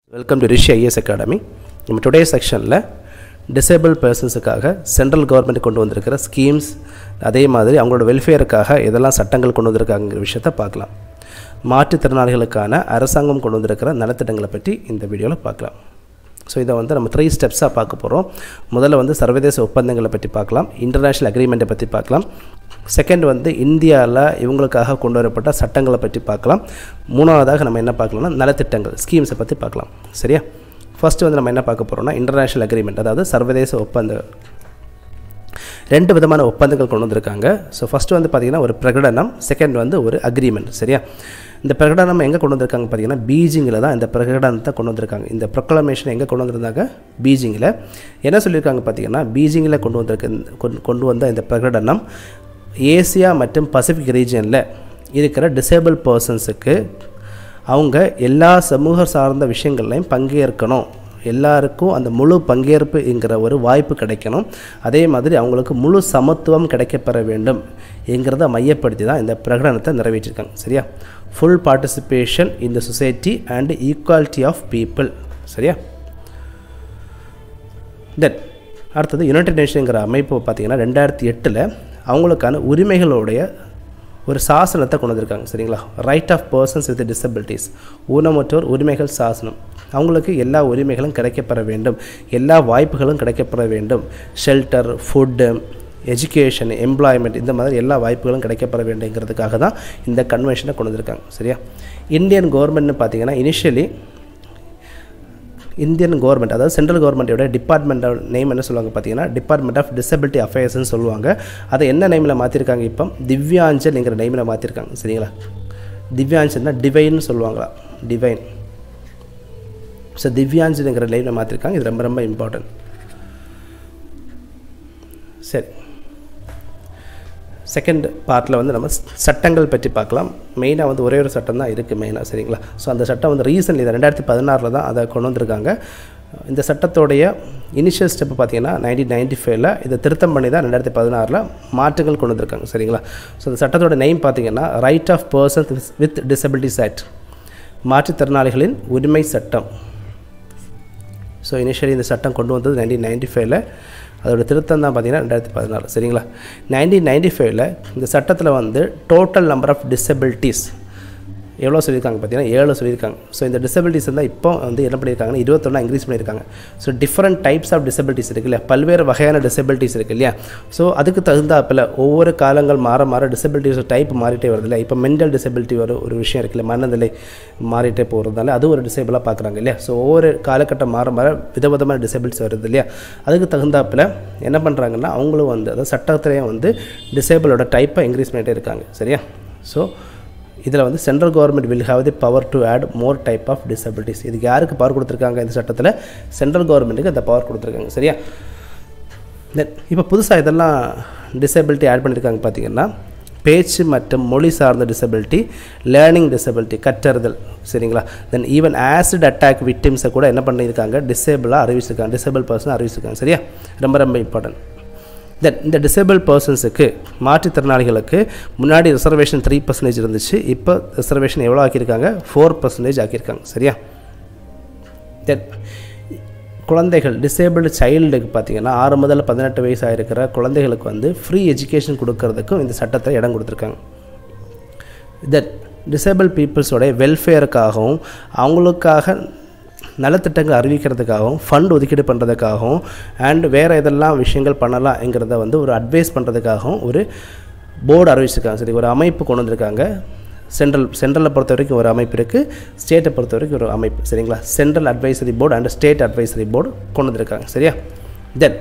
welcome to Rishi IAS academy நம்ம today செக்ஷனில் disable பர்சன்ஸுக்காக சென்ட்ரல் கவர்மெண்ட் கொண்டு வந்திருக்கிற ஸ்கீம்ஸ் அதே மாதிரி அவங்களோட வெல்ஃபேருக்காக எதெல்லாம் சட்டங்கள் கொண்டு வந்திருக்காங்கிற விஷயத்தை பார்க்கலாம் மாற்றுத்திறனாளிகளுக்கான அரசாங்கம் கொண்டு வந்திருக்கிற நலத்திட்டங்களை பற்றி இந்த வீடியோவில் பார்க்கலாம் ஸோ இதை வந்து நம்ம த்ரீ ஸ்டெப்ஸாக பார்க்க போகிறோம் முதல்ல வந்து சர்வதேச ஒப்பந்தங்களை பற்றி பார்க்கலாம் இன்டர்நேஷ்னல் அக்ரிமெண்ட்டை பற்றி பார்க்கலாம் செகண்ட் வந்து இந்தியாவில் இவங்களுக்காக கொண்டு வரப்பட்ட சட்டங்களை பற்றி பார்க்கலாம் மூணாவதாக நம்ம என்ன பார்க்கலாம்னா நலத்திட்டங்கள் ஸ்கீம்ஸை பற்றி பார்க்கலாம் சரியா ஃபஸ்ட்டு வந்து நம்ம என்ன பார்க்க போகிறோம்னா இன்டர்நேஷ்னல் அக்ரிமெண்ட் அதாவது சர்வதேச ஒப்பந்த ரெண்டு விதமான ஒப்பந்தங்கள் கொண்டு வந்திருக்காங்க ஸோ ஃபஸ்ட்டு வந்து பார்த்திங்கன்னா ஒரு பிரகடனம் செகண்ட் வந்து ஒரு அக்ரிமெண்ட் சரியா இந்த பிரகடனம் எங்கே கொண்டு வந்திருக்காங்க பார்த்தீங்கன்னா பீஜிங்கில் தான் இந்த பிரகடனத்தை கொண்டு வந்திருக்காங்க இந்த ப்ரொக்ளமேஷன் எங்கே கொண்டு வந்திருந்தாங்க பீஜிங்கில் என்ன சொல்லியிருக்காங்க பார்த்தீங்கன்னா பீஜிங்கில் கொண்டு வந்திருக்க கொண்டு- கொண்டு வந்த இந்த பிரகடனம் ஏசியா மற்றும் பசிபிக் ரீஜனில் இருக்கிற டிசேபிள் பர்சன்ஸுக்கு அவங்க எல்லா சமூக சார்ந்த விஷயங்கள்லையும் பங்கேற்கணும் எல்லாருக்கும் அந்த முழு பங்கேற்புங்கிற ஒரு வாய்ப்பு கிடைக்கணும் அதே மாதிரி அவங்களுக்கு முழு சமத்துவம் கிடைக்கப்பெற வேண்டும் என்கிறத மையப்படுத்தி தான் இந்த பிரகடனத்தை நிறைவேற்றிருக்காங்க சரியா full participation in the society and equality of people சரியா தென் அடுத்தது யுனைடெட் நேஷனுங்கிற அமைப்பு பார்த்தீங்கன்னா ரெண்டாயிரத்தி எட்டில் அவங்களுக்கான உரிமைகளுடைய ஒரு சாசனத்தை கொண்டு வந்திருக்காங்க சரிங்களா right of persons with disabilities ஊனமுற்றோர் உரிமைகள் சாசனம் அவங்களுக்கு எல்லா உரிமைகளும் கிடைக்கப்பெற வேண்டும் எல்லா வாய்ப்புகளும் கிடைக்கப்பெற வேண்டும் ஷெல்டர் ஃபுட்டு எஜுகேஷன் எம்ப்ளாய்மெண்ட் இந்த மாதிரி எல்லா வாய்ப்புகளும் கிடைக்கப்பெற வேண்டுங்கிறதுக்காக தான் இந்த கன்வென்ஷனை கொண்டு வந்திருக்காங்க சரியா இந்தியன் கவர்மெண்ட்னு பார்த்தீங்கன்னா இனிஷியலி இந்தியன் கவர்மெண்ட் அதாவது சென்ட்ரல் கவர்மெண்ட்டோட டிபார்ட்மெண்ட் நேம் என்ன சொல்லுவாங்க பார்த்தீங்கன்னா டிபார்ட்மெண்ட் ஆஃப் டிசபிலிட்டி அஃபேர்ஸ்னு சொல்லுவாங்க அதை என்ன நேமில் மாற்றிருக்காங்க இப்போ திவ்யாஞ்சல்ங்கிற நேமில் மாற்றிருக்காங்க சரிங்களா திவ்யாஞ்சல்னா டிவைன்னு சொல்லுவாங்களா டிவைன் ஸோ திவ்யாஞ்சல்ங்கிற நேமில் மாற்றிருக்காங்க இது ரொம்ப ரொம்ப இம்பார்ட்டன்ட் சரி செகண்ட் பார்ட்டில் வந்து நம்ம சட்டங்கள் பற்றி பார்க்கலாம் மெயினாக வந்து ஒரே ஒரு சட்டம் தான் இருக்குது மெயினாக சரிங்களா ஸோ அந்த சட்டம் வந்து ரீசன்ட்லி தான் ரெண்டாயிரத்தி பதினாறில் தான் அதை கொண்டு வந்திருக்காங்க இந்த சட்டத்தோடைய இனிஷியல் ஸ்டெப் பார்த்தீங்கன்னா நைன்டீன் நைன்டி ஃபைவ்ல இதை திருத்தம் பண்ணி தான் ரெண்டாயிரத்தி பதினாறில் மாற்றங்கள் கொண்டு வந்திருக்காங்க சரிங்களா ஸோ இந்த சட்டத்தோட நெய்ம் பார்த்தீங்கன்னா right of persons with disabilities act மாற்றுத்திறனாளிகளின் உரிமை சட்டம் ஸோ இனிஷியலி இந்த சட்டம் கொண்டு வந்தது நைன்டீன் நைன்டி ஃபைவ்ல அதோட திருத்தம் தான் பார்த்தீங்கன்னா ரெண்டாயிரத்தி பதினாறு சரிங்களா நைன்டீன் நைன்டி ஃபைவ்ல இந்த சட்டத்தில் வந்து டோட்டல் நம்பர் ஆஃப் டிசபிலிட்டிஸ் எவ்வளோ சொல்லியிருக்காங்க பார்த்தீங்கன்னா ஏழு சொல்லியிருக்காங்க ஸோ இந்த டிசபிலிட்டிஸ் வந்து இப்போ வந்து என்ன பண்ணியிருக்காங்கன்னா இருபத்தொன்னா இன்க்ரீஸ் பண்ணியிருக்காங்க so different types of disabilities இருக்கு இல்லையா பல்வேறு வகையான டிசபிலிட்டிஸ் இருக்கு இல்லையா ஸோ அதுக்கு தகுந்தாப்பில் ஒவ்வொரு காலங்கள் மாற மாற டிசபிலிட்டிஸ் டைப் மாறிட்டே வருது இல்லையா இப்போ மென்டல் டிசபிலிட்டி ஒரு ஒரு விஷயம் இருக்குல்ல மனநிலை மாறிட்டே போகிறதுனால அது ஒரு டிசேபிளாக பார்க்குறாங்க இல்லையா ஸோ ஒவ்வொரு காலகட்டம் மாற மாற விதவிதமான டிசபிலிட்டிஸ் வருது இல்லையா அதுக்கு தகுந்தாப்பில் என்ன பண்ணுறாங்கன்னா அவங்களும் வந்து அதாவது சட்டத்திலையும் வந்து டிசேபிளோட டைப்பை இன்க்ரீஸ் பண்ணிகிட்டே இருக்காங்க சரியா ஸோ இதில் வந்து central government will have the power to add more type of disabilities இதுக்கு யாருக்கு பவர் கொடுத்துருக்காங்க இந்த சட்டத்தில் சென்ட்ரல் கவர்மெண்ட்டுக்கு அந்த பவர் கொடுத்துருக்காங்க சரியா தென் இப்போ புதுசாக இதெல்லாம் டிசபிலிட்டி ஆட் பண்ணியிருக்காங்க பார்த்தீங்கன்னா பேச்சு மற்றும் மொழி சார்ந்த டிசபிலிட்டி லேர்னிங் டிசபிலிட்டி கற்றறுதல் சரிங்களா தென் ஈவன் ஆசிட் அட்டாக் விக்டிம்ஸை கூட என்ன பண்ணியிருக்காங்க டிசேபிளாக அறிவிச்சிருக்காங்க டிசேபிள் பர்சன் அறிவிச்சிருக்காங்க சரியா ரொம்ப ரொம்ப இம்பார்ட்டன்ட் தென் இந்த டிசேபிள் பர்சன்ஸுக்கு மாற்றுத்திறனாளிகளுக்கு முன்னாடி ரிசர்வேஷன் த்ரீ பர்சன்டேஜ் இருந்துச்சு இப்போ ரிசர்வேஷன் எவ்வளோ ஆக்கியிருக்காங்க ஃபோர் பர்சன்டேஜ் ஆக்கியிருக்காங்க சரியா தென் குழந்தைகள் டிசேபிள்டு சைல்டுக்கு பார்த்தீங்கன்னா ஆறு முதல் பதினெட்டு வயசு ஆகிருக்கிற குழந்தைகளுக்கு வந்து ஃப்ரீ எஜுகேஷன் கொடுக்கறதுக்கும் இந்த சட்டத்தை இடம் கொடுத்துருக்காங்க தட் டிசேபிள் பீப்புள்ஸோடைய வெல்ஃபேருக்காகவும் அவங்களுக்காக நலத்திட்டங்கள் அறிவிக்கிறதுக்காகவும் ஃபண்ட் ஒதுக்கீடு பண்ணுறதுக்காகவும் அண்ட் வேறு எதெல்லாம் விஷயங்கள் பண்ணலாம்ங்கிறத வந்து ஒரு அட்வைஸ் பண்ணுறதுக்காகவும் ஒரு போர்டு அறிவிச்சிருக்காங்க சரி ஒரு அமைப்பு கொண்டு வந்திருக்காங்க சென்ட்ரல் சென்ட்ரலை பொறுத்த வரைக்கும் ஒரு அமைப்பு இருக்குது ஸ்டேட்டை பொறுத்த வரைக்கும் ஒரு அமைப்பு சரிங்களா central advisory board and state advisory board கொண்டு வந்திருக்காங்க சரியா தென்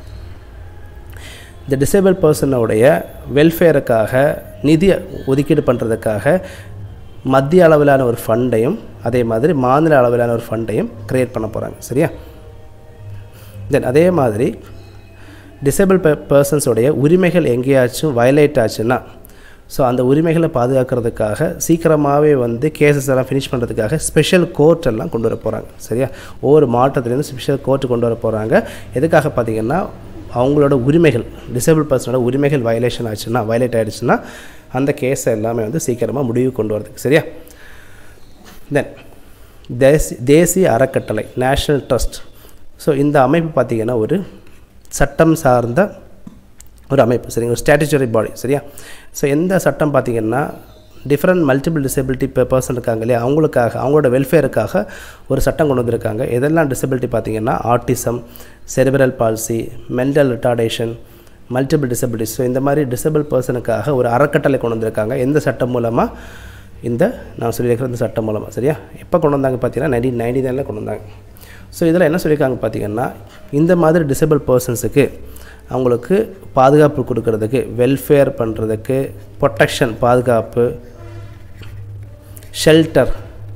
இந்த டிசேபிள் பர்சனோடைய வெல்ஃபேருக்காக நிதி ஒதுக்கீடு பண்ணுறதுக்காக மத்திய அளவிலான ஒரு ஃபண்டையும் அதே மாதிரி மாநில அளவிலான ஒரு ஃபண்டையும் க்ரியேட் பண்ண போகிறாங்க சரியா தென் அதே மாதிரி டிசேபிள் பர்சன்ஸோடைய உரிமைகள் எங்கேயாச்சும் வயலேட் ஆச்சுன்னா ஸோ அந்த உரிமைகளை பாதுகாக்கிறதுக்காக சீக்கிரமாகவே வந்து கேசஸ் எல்லாம் ஃபினிஷ் பண்ணுறதுக்காக ஸ்பெஷல் கோர்ட் எல்லாம் கொண்டு வர போகிறாங்க சரியா ஒவ்வொரு மாவட்டத்துலேருந்து ஸ்பெஷல் கோர்ட் கொண்டு வர போகிறாங்க எதுக்காக பார்த்தீங்கன்னா அவங்களோட உரிமைகள் டிசேபிள் பர்சனோட உரிமைகள் வயலேஷன் ஆச்சுன்னா வயலேட் ஆகிடுச்சுன்னா அந்த கேஸை எல்லாமே வந்து சீக்கிரமாக முடிவு கொண்டு வரதுக்கு சரியா தென் தேசி தேசிய அறக்கட்டளை நேஷ்னல் ட்ரஸ்ட் ஸோ இந்த அமைப்பு பார்த்திங்கன்னா ஒரு சட்டம் சார்ந்த ஒரு அமைப்பு சரிங்க ஒரு ஸ்டாட்டுச்சரி பாடி சரியா ஸோ எந்த சட்டம் பார்த்திங்கன்னா டிஃப்ரெண்ட் மல்டிபிள் டிசபிலிட்டி பர்சன் இருக்காங்க இல்லையா அவங்களுக்காக அவங்களோட வெல்ஃபேருக்காக ஒரு சட்டம் கொண்டு வந்திருக்காங்க எதெல்லாம் டிசபிலிட்டி பார்த்திங்கன்னா autism cerebral palsy mental retardation multiple disabilities so இந்த மாதிரி டிசபிள் பர்சனுக்காக ஒரு அறக்கட்டளை கொண்டு வந்திருக்காங்க எந்த சட்டம் மூலமாக இந்த நான் சொல்லியிருக்கிற இந்த சட்டம் மூலமாக சரியா எப்போ கொண்டு வந்தாங்க பார்த்தீங்கன்னா நைன்டீன் நைன்டி நைனில் கொண்டு வந்தாங்க ஸோ இதில் என்ன சொல்லியிருக்காங்க பார்த்தீங்கன்னா இந்த மாதிரி டிசபிள் பர்சன்ஸுக்கு அவங்களுக்கு பாதுகாப்பு கொடுக்கறதுக்கு வெல்ஃபேர் பண்ணுறதுக்கு ப்ரொட்டெக்ஷன் பாதுகாப்பு ஷெல்டர்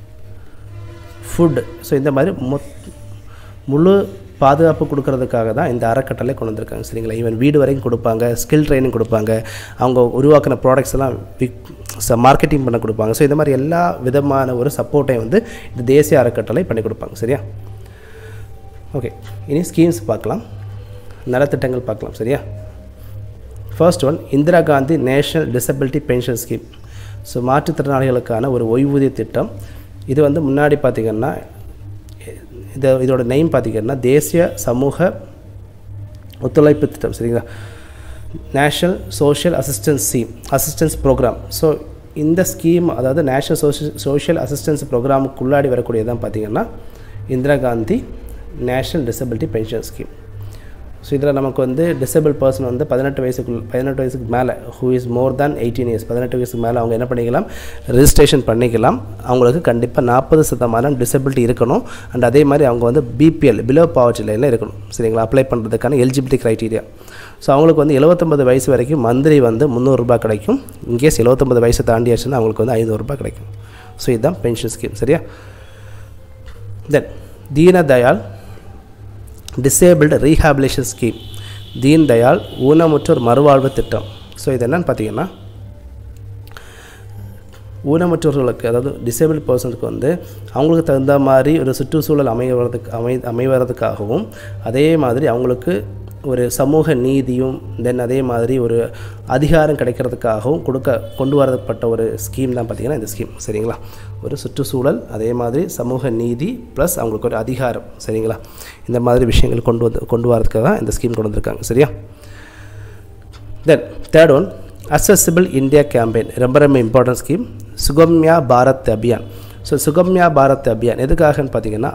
ஃபுட் ஸோ இந்த மாதிரி மொத் முழு பாதுகாப்பு கொடுக்கறதுக்காக தான் இந்த அறக்கட்டளை கொண்டு வந்திருக்காங்க சரிங்களா ஈவன் வீடு வரைக்கும் கொடுப்பாங்க ஸ்கில் ட்ரைனிங் கொடுப்பாங்க அவங்க உருவாக்கின ப்ராடக்ட்ஸ் எல்லாம் விக் மார்க்கெட்டிங் பண்ண கொடுப்பாங்க ஸோ இந்த மாதிரி எல்லா விதமான ஒரு சப்போர்ட்டையும் வந்து இந்த தேசிய அறக்கட்டளை பண்ணி கொடுப்பாங்க சரியா ஓகே இனி ஸ்கீம்ஸ் பார்க்கலாம் நலத்திட்டங்கள் பார்க்கலாம் சரியா first one Indira Gandhi national disability pension scheme so மாற்றுத்திறனாளிகளுக்கான ஒரு ஓய்வூதிய திட்டம் இது வந்து முன்னாடி பார்த்திங்கன்னா இது இதோட நெய்ம் பார்த்திங்கன்னா தேசிய சமூக ஒத்துழைப்பு திட்டம் சரிங்களா national social assistance scheme assistance programme so இந்த ஸ்கீம் அதாவது நேஷ்னல் சோஷியல் சோஷியல் அசிஸ்டன்ஸ் ப்ரோக்ராமுக்குள்ளாடி வரக்கூடியதான் பார்த்திங்கன்னா Indira Gandhi national disability pension scheme so இதில் நமக்கு வந்து டிசபிள் பர்சன் வந்து பதினெட்டு வயசுக்குள் பதினெட்டு வயசுக்கு மேலே who is more than eighteen years பதினெட்டு வயசுக்கு மேலே அவங்க என்ன பண்ணிக்கலாம் ரிஜிஸ்ட்ரேஷன் பண்ணிக்கலாம் அவங்களுக்கு கண்டிப்பாக நாற்பது சதமானம் டிசபிலிட்டி இருக்கணும் அண்ட் அதே மாதிரி அவங்க வந்து பிபிஎல் பிலோ பாவர்ட்டி லைனில் இருக்கணும் சரிங்களா அப்ளை பண்ணுறதுக்கான எலிஜிபிலிட்டி க்ரைட்டீரியா ஸோ அவங்களுக்கு வந்து எழுபத்தொம்பது வயசு வரைக்கும் மந்த்லி வந்து முந்நூறுரூபா கிடைக்கும் இன்கேஸ் எழுபத்தொம்பது வயசு தாண்டியாச்சுன்னா அவங்களுக்கு வந்து ஐநூறுரூபா கிடைக்கும் ஸோ இதுதான் பென்ஷன் ஸ்கீம் சரியா then Deendayal disabled rehabilitation scheme Deen Dayal ஊனமுற்றோர் மறுவாழ்வு திட்டம் ஸோ இது என்னன்னு பார்த்தீங்கன்னா ஊனமுற்றோர்களுக்கு அதாவது டிசேபிள் பர்சனுக்கு வந்து அவங்களுக்கு தகுந்த மாதிரி ஒரு சுற்றுச்சூழல் அமைவதுக்கு அமை அமைவதற்காகவும் அதே மாதிரி அவங்களுக்கு ஒரு சமூக நீதியும் தென் அதே மாதிரி ஒரு அதிகாரம் கிடைக்கிறதுக்காகவும் கொடுக்க கொண்டு வரப்பட்ட ஒரு ஸ்கீம் தான் பார்த்திங்கன்னா இந்த ஸ்கீம் சரிங்களா ஒரு சுற்றுச்சூழல் அதே மாதிரி சமூக நீதி ப்ளஸ் அவங்களுக்கு ஒரு அதிகாரம் சரிங்களா இந்த மாதிரி விஷயங்கள் கொண்டு வந்து கொண்டு வரதுக்காக தான் இந்த ஸ்கீம் கொண்டு வந்திருக்காங்க சரியா then third one accessible India campaign ரொம்ப ரொம்ப important scheme Sugamya Bharat Abhiyan so Sugamya Bharat Abhiyan எதுக்காகன்னு பார்த்தீங்கன்னா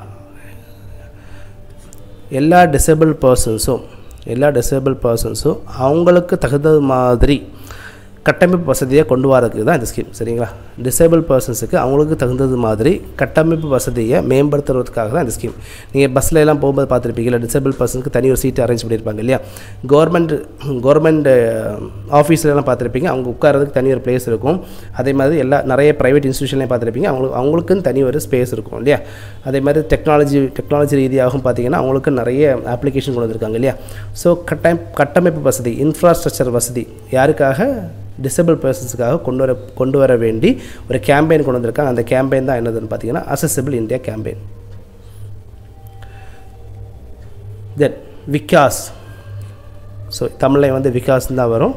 எல்லா டிசேபிள் பர்சன்ஸும் எல்லா டிசேபிள் பர்சன்ஸும் அவங்களுக்கு தகுந்த மாதிரி கட்டமைப்பு வசதியை கொண்டு வரதுக்கு தான் இந்த ஸ்கீம் சரிங்களா டிசேபிள் பர்சன்ஸுக்கு அவங்களுக்கு தகுந்தது மாதிரி கட்டமைப்பு வசதியை மேம்படுத்துறதுக்காக தான் இந்த ஸ்கீம் நீங்கள் பஸ்ஸில் எல்லாம் போகும்போது பார்த்துருப்பீங்க இல்லை டிசேபிள் பர்சனுக்கு தனி ஒரு சீட் அரேஞ்ச் பண்ணியிருப்பாங்க இல்லையா கவர்மெண்ட் கவர்மெண்ட் ஆஃபீஸ்லலாம் பார்த்துருப்பீங்க அவங்க உட்காரதுக்கு தனி ஒரு பிளேஸ் இருக்கும் அதே மாதிரி எல்லா நிறைய ப்ரைவேட் இன்ஸ்டியூஷன்லையும் பார்த்துருப்பீங்க அவங்களுக்கு அவங்களுக்குன்னு தனி ஒரு ஸ்பேஸ் இருக்கும் இல்லையா அதே மாதிரி டெக்னாலஜி டெக்னாலஜி ரீதியாகவும் பார்த்தீங்கன்னா அவங்களுக்கு நிறைய அப்ளிகேஷன் கொண்டு வந்திருக்காங்க இல்லையா ஸோ கட்ட கட்டமைப்பு வசதி இன்ஃப்ராஸ்ட்ரக்சர் வசதி யாருக்காக டிசபிள் பர்சன்ஸுக்காக கொண்டு வர கொண்டு வர வேண்டி ஒரு கேம்பெயின் கொண்டு வந்திருக்காங்க அந்த கேம்பெயின் தான் என்னதுன்னு பார்த்தீங்கன்னா accessible India campaign then Vikas so தமிழில் வந்து விகாஸ் தான் வரும்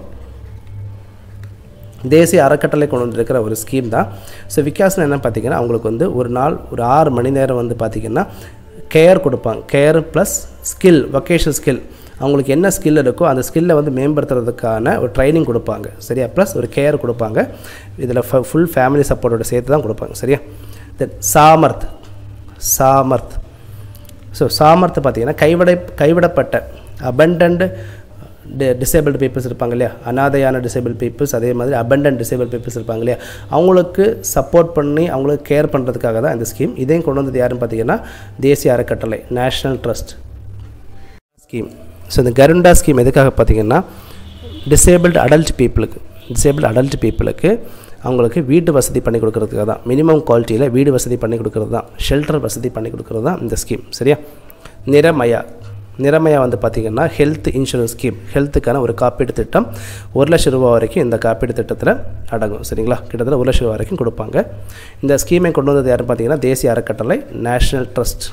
தேசிய அறக்கட்டளை கொண்டு வந்திருக்கிற ஒரு ஸ்கீம் தான் ஸோ விகாஸ்னு என்ன பார்த்தீங்கன்னா அவங்களுக்கு வந்து ஒரு நாள் ஒரு ஆறு மணி நேரம் வந்து பார்த்திங்கன்னா கேர் கொடுப்பாங்க care plus skill vocation skill அவங்களுக்கு என்ன ஸ்கில் இருக்கோ அந்த ஸ்கில்லை வந்து மேம்படுத்துறதுக்கான ஒரு ட்ரைனிங் கொடுப்பாங்க சரியா ப்ளஸ் ஒரு கேர் கொடுப்பாங்க இதில் ஃபுல் ஃபேமிலி சப்போர்ட்டோட சேர்த்து தான் கொடுப்பாங்க சரியா தென் சாமர்த் சாமர்த் ஸோ சாமர்த் பார்த்திங்கன்னா கைவிட கைவிடப்பட்ட அபண்டன்ட் டிசேபிள்டு பீப்புள்ஸ் இருப்பாங்க இல்லையா அனாதையான டிசேபிள் பீப்புள்ஸ் அதே மாதிரி அபண்டன்ட் டிசேபிள் பீப்புள்ஸ் இருப்பாங்க இல்லையா அவங்களுக்கு சப்போர்ட் பண்ணி அவங்களுக்கு கேர் பண்ணுறதுக்காக தான் இந்த ஸ்கீம் இதையும் கொண்டு வந்தது யாருன்னு பார்த்தீங்கன்னா தேசிய அறக்கட்டளை நேஷ்னல் ட்ரஸ்ட் ஸ்கீம் ஸோ இந்த கருண்டா ஸ்கீம் எதுக்காக பார்த்தீங்கன்னா டிசேபிள்டு அடல்ட் பீப்புளுக்கு டிசேபிள் அடல்ட் பீப்புளுக்கு அவங்களுக்கு வீட்டு வசதி பண்ணி கொடுக்கறதுக்காக தான் மினிமம் குவாலிட்டியில் வீடு வசதி பண்ணி கொடுக்கறது தான் ஷெல்டர் வசதி பண்ணி கொடுக்கறது தான் இந்த ஸ்கீம் சரியா நிறமயா நிறமையா வந்து பார்த்திங்கன்னா ஹெல்த் இன்சூரன்ஸ் ஸ்கீம் ஹெல்த்துக்கான ஒரு காப்பீடு திட்டம் ஒரு லட்சம் ரூபா வரைக்கும் இந்த காப்பீடு திட்டத்தில் அடங்கும் சரிங்களா கிட்டத்தட்ட ஒரு லட்சம் ரூபா வரைக்கும் கொடுப்பாங்க இந்த ஸ்கீமை கொண்டு வந்தது யாருன்னு பார்த்தீங்கன்னா தேசிய அறக்கட்டளை நேஷ்னல் ட்ரஸ்ட்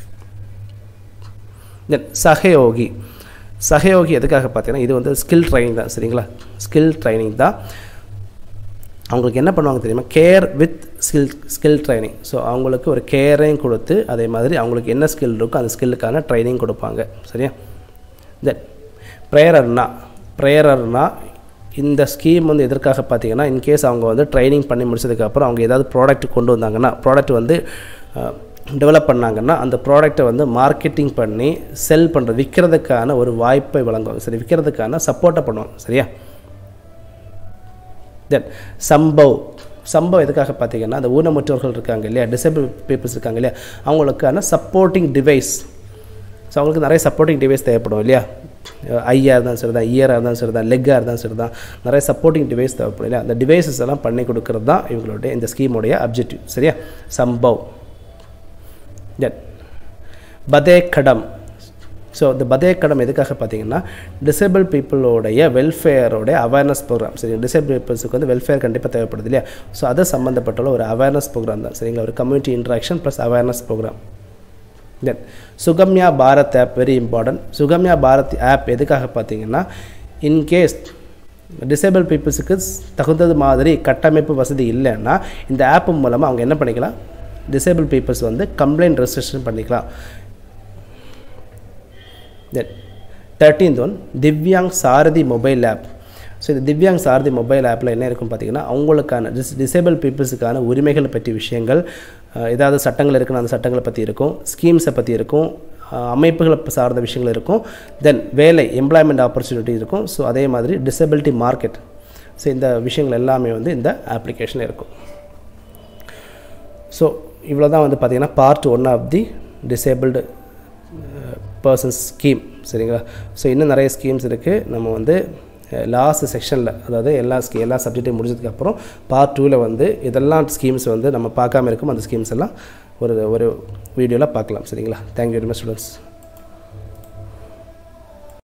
தென் சகயோகி சகயோகி எதுக்காக பார்த்தீங்கன்னா இது வந்து ஸ்கில் ட்ரைனிங் தான் சரிங்களா ஸ்கில் ட்ரைனிங் தான் அவங்களுக்கு என்ன பண்ணுவாங்க தெரியுமா care with skill skill training so அவங்களுக்கு ஒரு கேரையும் கொடுத்து அதே மாதிரி அவங்களுக்கு என்ன ஸ்கில் இருக்கோ அந்த ஸ்கில்லுக்கான ட்ரைனிங் கொடுப்பாங்க சரியா தென் ப்ரேயரர்னா ப்ரேயரர்னா இந்த ஸ்கீம் வந்து எதற்காக பார்த்தீங்கன்னா இன்கேஸ் அவங்க வந்து ட்ரைனிங் பண்ணி முடிச்சதுக்கப்புறம் அவங்க ஏதாவது ப்ராடக்ட் கொண்டு வந்தாங்கன்னா ப்ராடக்ட் வந்து டெவலப் பண்ணாங்கன்னா அந்த ப்ராடக்ட்டை வந்து மார்க்கெட்டிங் பண்ணி செல் பண்ணுறது விற்கிறதுக்கான ஒரு வாய்ப்பை வழங்குவாங்க சரி விற்கிறதுக்கான சப்போர்ட்டை பண்ணுவாங்க சரியா தென் சம்பவ் சம்பவ் எதுக்காக பார்த்தீங்கன்னா அந்த ஊனமுற்றோர்கள் இருக்காங்க இல்லையா டிசேபிள் பீப்புள்ஸ் இருக்காங்க இல்லையா அவங்களுக்கான சப்போர்ட்டிங் டிவைஸ் ஸோ அவங்களுக்கு நிறைய சப்போர்ட்டிங் டிவைஸ் தேவைப்படும் இல்லையா ஐயாக இருந்தாலும் சரி தான் இயராக இருந்தாலும் சரி தான் லெக்காக இருந்தாலும் சரி தான் நிறைய சப்போர்ட்டிங் டிவைஸ் தேவைப்படும் இல்லையா அந்த டிவைசஸ் எல்லாம் பண்ணி கொடுக்கறது தான் இவங்களுடைய இந்த ஸ்கீமுடைய அப்ஜெக்டிவ் சரியா சம்பவ் தென் பதே கடம் ஸோ இந்த பதே கடம் எதுக்காக பார்த்தீங்கன்னா டிசேபிள் பீப்புளோடைய வெல்ஃபேரோடைய அவேர்னஸ் ப்ரோக்ராம் சரி டிசேபிள் பீப்புள்ஸுக்கு வந்து வெல்ஃபேர் கண்டிப்பாக தேவைப்படுது இல்லையா ஸோ அது சம்மந்தப்பட்ட ஒரு அவேர்னஸ் ப்ரோக்ராம் தான் சரிங்களா ஒரு community interaction plus awareness program then Sugamya Bharat app very important Sugamya Bharat app எதுக்காக பார்த்தீங்கன்னா இன்கேஸ் டிசேபிள் பீப்புள்ஸுக்கு தகுந்தது மாதிரி கட்டமைப்பு வசதி இல்லைன்னா இந்த ஆப் மூலமாக அவங்க என்ன பண்ணிக்கலாம் டிசேபிள் பீப்புள்ஸ் வந்து கம்ப்ளைண்ட் ரெஜிஸ்ட்ரேஷன் பண்ணிக்கலாம் then thirteenth one Divyang Sarathi mobile app so இந்த திவ்யாங் சாரதி மொபைல் ஆப்பில் என்ன இருக்கும் பார்த்தீங்கன்னா அவங்களுக்கான டிஸ் டிசேபிள் பீப்புள்ஸுக்கான உரிமைகளை பற்றி விஷயங்கள் ஏதாவது சட்டங்கள் இருக்குன்னு அந்த சட்டங்களை பற்றி இருக்கும் ஸ்கீம்ஸை பற்றி இருக்கும் அமைப்புகளை சார்ந்த விஷயங்கள் இருக்கும் தென் வேலை எம்ப்ளாய்மெண்ட் ஆப்பர்ச்சுனிட்டி இருக்கும் ஸோ அதே மாதிரி டிசபிலிட்டி மார்க்கெட் ஸோ இந்த விஷயங்கள் எல்லாமே வந்து இந்த ஆப்ளிகேஷனில் இருக்கும் ஸோ இவ்வளோ தான் வந்து பார்த்திங்கன்னா part one of the disabled persons scheme சரிங்களா ஸோ இன்னும் நிறைய ஸ்கீம்ஸ் இருக்குது நம்ம வந்து லாஸ்ட் செக்ஷனில் அதாவது எல்லா ஸ்கீ எல்லா சப்ஜெக்ட்டையும் முடிஞ்சதுக்கப்புறம் பார்ட் டூவில் வந்து இதெல்லாம் ஸ்கீம்ஸ் வந்து நம்ம பார்க்காம இருக்கும் அந்த ஸ்கீம்ஸ் எல்லாம் ஒரு ஒரு வீடியோவில் பார்க்கலாம் சரிங்களா தேங்க்யூ வெரி மச் ஸ்டூடெண்ட்ஸ்